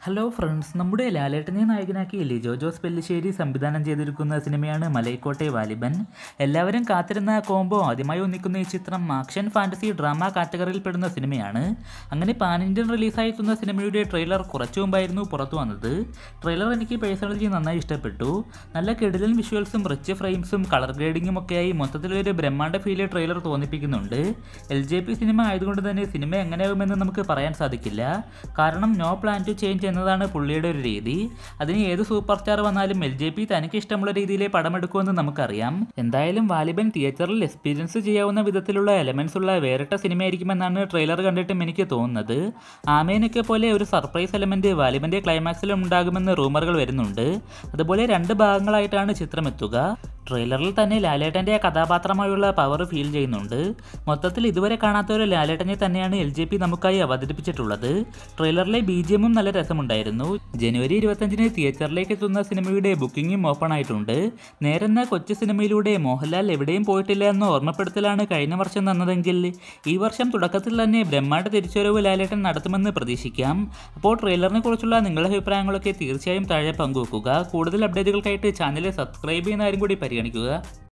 hello friends നമ്മുടെ ലാലേട്ടനെ നായകനാക്കി ലിജോ ജോസ് പെല്ലിശ്ശേരി സംവിധാനം ചെയ്തിരിക്കുന്ന സിനിമയാണ് മലൈക്കോട്ടെ വാലിബൻ എല്ലാവരും കാത്തിരുന്ന കോംബോ ആദ്യമായി ഒന്നിക്കുന്ന ഈ ചിത്രം ആക്ഷൻ ഫാൻറ്റസി ഡ്രാമ കാറ്റഗറിയിൽ പെടുന്ന സിനിമയാണ് അങ്ങനെ പാൻ ഇന്ത്യൻ റിലീസായെത്തുന്ന സിനിമയുടെ ട്രെയിലർ കുറച്ചു മുമ്പായിരുന്നു പുറത്തു വന്നത് ട്രെയിലർ എനിക്ക് പേഴ്സണലി നന്നായി ഇഷ്ടപ്പെട്ടു നല്ല കിടിലൻ വിഷ്വൽസും റിച്ച് ഫ്രെയിംസും കളർ ഗ്രേഡിങ്ങും ഒക്കെയായി മൊത്തത്തിലൊരു ബ്രഹ്മാണ്ഡ ഫീല് ട്രെയിലർ തോന്നിപ്പിക്കുന്നുണ്ട് എൽ ജെ പി സിനിമ ആയതുകൊണ്ട് തന്നെ സിനിമ എങ്ങനെയാകുമെന്ന് നമുക്ക് പറയാൻ സാധിക്കില്ല കാരണം നോ പ്ലാൻ ടു ചേഞ്ച് എന്നതാണ് പുള്ളിയുടെ ഒരു രീതി അതിന് ഏത് സൂപ്പർ സ്റ്റാർ വന്നാലും എൽ ജെ പി തനിക്ക് ഇഷ്ടമുള്ള രീതിയിലെ പടമെടുക്കുമെന്ന് നമുക്കറിയാം എന്തായാലും വാലിബൻ തിയേറ്ററിൽ എക്സ്പീരിയൻസ് ചെയ്യാവുന്ന വിധത്തിലുള്ള എലമെന്റ്സ് ഉള്ള വേറിട്ട സിനിമയായിരിക്കുമെന്നാണ് ട്രെയിലർ കണ്ടിട്ടും എനിക്ക് തോന്നുന്നത് ആമേനൊക്കെ പോലെ ഒരു സർപ്രൈസ് എലമെന്റ് വാലിബന്റെ ക്ലൈമാക്സിലും ഉണ്ടാകുമെന്ന് റൂമറുകൾ വരുന്നുണ്ട് അതുപോലെ രണ്ട് ഭാഗങ്ങളായിട്ടാണ് ചിത്രം എത്തുക ട്രെയിലറിൽ തന്നെ ലാലേട്ടൻ്റെ കഥാപാത്രമായുള്ള പവർ ഫീൽ ചെയ്യുന്നുണ്ട് മൊത്തത്തിൽ ഇതുവരെ കാണാത്ത ഒരു ലാലേട്ടനെ തന്നെയാണ് എൽ ജെ പി നമുക്കായി അവതരിപ്പിച്ചിട്ടുള്ളത് ട്രെയിലറിലെ ബി ജി എമ്മും നല്ല രസമുണ്ടായിരുന്നു ജനുവരി ഇരുപത്തഞ്ചിന് തിയേറ്ററിലേക്ക് എത്തുന്ന സിനിമയുടെ ബുക്കിംഗും ഓപ്പൺ ആയിട്ടുണ്ട് നേരെന്ന കൊച്ചു സിനിമയിലൂടെ മോഹൻലാൽ എവിടെയും പോയിട്ടില്ല എന്ന ഓർമ്മപ്പെടുത്തലാണ് കഴിഞ്ഞ വർഷം തന്നതെങ്കിൽ ഈ വർഷം തുടക്കത്തിൽ തന്നെ ബ്രഹ്മാണ്ഡ തിരിച്ചുവരവ് ലാലേട്ടൻ നടത്തുമെന്ന് പ്രതീക്ഷിക്കാം അപ്പോൾ ട്രെയിലറിനെ കുറിച്ചുള്ള നിങ്ങളുടെ അഭിപ്രായങ്ങളൊക്കെ തീർച്ചയായും താഴെ പങ്കുവെക്കുക കൂടുതൽ അപ്ഡേറ്റുകൾക്കായിട്ട് ചാനൽ സബ്സ്ക്രൈബ് ചെയ്യുന്ന ആരും കൂടി പരിഗണിക്കുക